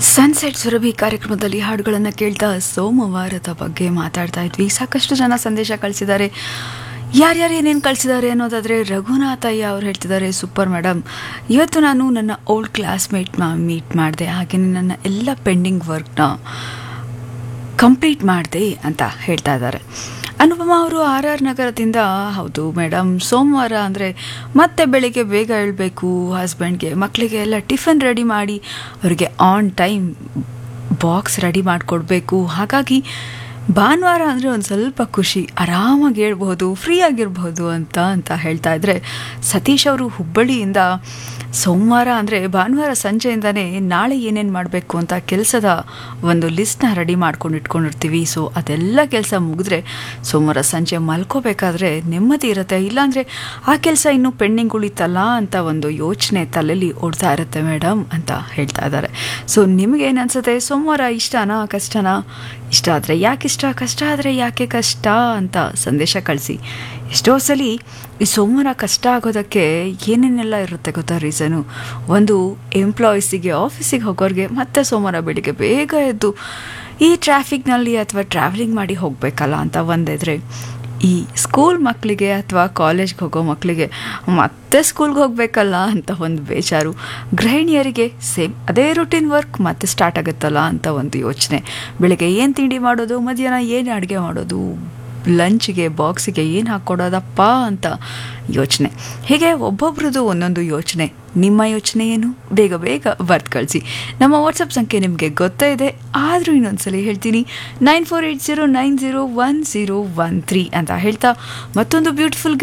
sunset Surabhi ಕಾರ್ಯಕ್ರಮದಲ್ಲಿ ಹಾಡುಗಳನ್ನು ಕೇಳ್ತಾ ಸೋಮವಾರದ ಬಗ್ಗೆ ಮಾತಾಡ್ತಾ ಇದ್ವಿ ಸಾಕಷ್ಟು ಜನ ಸಂದೇಶ ಕಳಿಸಿದ್ದಾರೆ ಯಾರ್ಯಾರು ಏನೇನು ಕಳಿಸಿದ್ದಾರೆ ಅನ್ನೋದಾದರೆ ರಘುನಾಥಯ್ಯ ಅವ್ರು ಹೇಳ್ತಿದ್ದಾರೆ ಸೂಪರ್ ಮೇಡಮ್ ಇವತ್ತು ನಾನು ನನ್ನ ಓಲ್ಡ್ ಕ್ಲಾಸ್ಮೇಟ್ ಮೀಟ್ ಮಾಡಿದೆ ಹಾಗೆಯೇ ನನ್ನ ಎಲ್ಲ ಪೆಂಡಿಂಗ್ ವರ್ಕ್ನ ಕಂಪ್ಲೀಟ್ ಮಾಡಿದೆ ಅಂತ ಹೇಳ್ತಾ ಇದ್ದಾರೆ ಅನುಪಮ ಅವರು ಆರ್ ಆರ್ ನಗರದಿಂದ ಹೌದು ಮೇಡಮ್ ಸೋಮವಾರ ಅಂದರೆ ಮತ್ತೆ ಬೆಳಿಗ್ಗೆ ಬೇಗ ಏಳಬೇಕು ಹಸ್ಬೆಂಡ್ಗೆ ಮಕ್ಕಳಿಗೆ ಎಲ್ಲ ಟಿಫನ್ ರೆಡಿ ಮಾಡಿ ಅವರಿಗೆ ಆನ್ ಟೈಮ್ ಬಾಕ್ಸ್ ರೆಡಿ ಮಾಡಿಕೊಡ್ಬೇಕು ಹಾಗಾಗಿ ಭಾನುವಾರ ಅಂದರೆ ಒಂದು ಸ್ವಲ್ಪ ಖುಷಿ ಆರಾಮಾಗಿ ಹೇಳ್ಬೋದು ಫ್ರೀ ಆಗಿರ್ಬೋದು ಅಂತ ಅಂತ ಹೇಳ್ತಾ ಇದ್ರೆ ಸತೀಶ್ ಅವರು ಹುಬ್ಬಳ್ಳಿಯಿಂದ ಸೋಮವಾರ ಅಂದರೆ ಭಾನುವಾರ ಸಂಜೆಯಿಂದನೇ ನಾಳೆ ಏನೇನು ಮಾಡಬೇಕು ಅಂತ ಕೆಲಸದ ಒಂದು ಲಿಸ್ಟ್ನ ರೆಡಿ ಮಾಡ್ಕೊಂಡು ಇಟ್ಕೊಂಡಿರ್ತೀವಿ ಸೊ ಅದೆಲ್ಲ ಕೆಲಸ ಮುಗಿದ್ರೆ ಸೋಮವಾರ ಸಂಜೆ ಮಲ್ಕೋಬೇಕಾದ್ರೆ ನೆಮ್ಮದಿ ಇರುತ್ತೆ ಇಲ್ಲಾಂದರೆ ಆ ಕೆಲಸ ಇನ್ನೂ ಪೆಂಡಿಂಗ್ ಉಳಿತಲ್ಲ ಅಂತ ಒಂದು ಯೋಚನೆ ತಲೆಯಲ್ಲಿ ಓಡ್ತಾ ಇರುತ್ತೆ ಮೇಡಮ್ ಅಂತ ಹೇಳ್ತಾ ಇದ್ದಾರೆ ಸೊ ನಿಮಗೇನು ಅನ್ಸುತ್ತೆ ಸೋಮವಾರ ಇಷ್ಟನಾ ಕಷ್ಟನಾ ಇಷ್ಟ ಆದರೆ ಯಾಕೆ ಇಷ್ಟ ಕಷ್ಟ ಆದರೆ ಯಾಕೆ ಕಷ್ಟ ಅಂತ ಸಂದೇಶ ಕಳಿಸಿ ಎಷ್ಟೋ ಸಲ ಈ ಸೋಮವಾರ ಕಷ್ಟ ಆಗೋದಕ್ಕೆ ಏನೇನೆಲ್ಲ ಇರುತ್ತೆ ಗೊತ್ತಾ ರೀಸನು ಒಂದು ಎಂಪ್ಲಾಯೀಸಿಗೆ ಆಫೀಸಿಗೆ ಹೋಗೋರಿಗೆ ಮತ್ತೆ ಸೋಮವಾರ ಬೆಳಿಗ್ಗೆ ಬೇಗ ಎದ್ದು ಈ ಟ್ರಾಫಿಕ್ನಲ್ಲಿ ಅಥವಾ ಟ್ರಾವೆಲಿಂಗ್ ಮಾಡಿ ಹೋಗಬೇಕಲ್ಲ ಅಂತ ಒಂದಿದ್ರೆ ಈ ಸ್ಕೂಲ್ ಮಕ್ಕಳಿಗೆ ಅಥವಾ ಕಾಲೇಜ್ಗೆ ಹೋಗೋ ಮಕ್ಕಳಿಗೆ ಮತ್ತೆ ಸ್ಕೂಲ್ಗೆ ಹೋಗಬೇಕಲ್ಲ ಅಂತ ಒಂದು ಬೇಜಾರು ಗೃಹಿಣಿಯರಿಗೆ ಸೇಮ್ ಅದೇ ರುಟೀನ್ ವರ್ಕ್ ಮತ್ತೆ ಸ್ಟಾರ್ಟ್ ಆಗುತ್ತಲ್ಲ ಅಂತ ಒಂದು ಯೋಚನೆ ಬೆಳಗ್ಗೆ ಏನು ತಿಂಡಿ ಮಾಡೋದು ಮಧ್ಯಾಹ್ನ ಏನು ಅಡುಗೆ ಮಾಡೋದು ಲಂಚ್ಗೆ ಬಾಕ್ಸಿಗೆ ಏನು ಹಾಕ್ಕೊಡೋದಪ್ಪ ಅಂತ ಯೋಚನೆ ಹೀಗೆ ಒಬ್ಬೊಬ್ರದ್ದು ಒಂದೊಂದು ಯೋಚನೆ ನಿಮ್ಮ ಯೋಚನೆ ಏನು ಬೇಗ ಬೇಗ ಬರ್ದು ಕಳಿಸಿ ನಮ್ಮ ವಾಟ್ಸಪ್ ಸಂಖ್ಯೆ ನಿಮಗೆ ಗೊತ್ತೇ ಇದೆ ಆದರೂ ಇನ್ನೊಂದ್ಸಲಿ ಹೇಳ್ತೀನಿ nine four eight zero nine zero one zero one three ಅಂತ ಹೇಳ್ತಾ ಮತ್ತೊಂದು ಬ್ಯೂಟಿಫುಲ್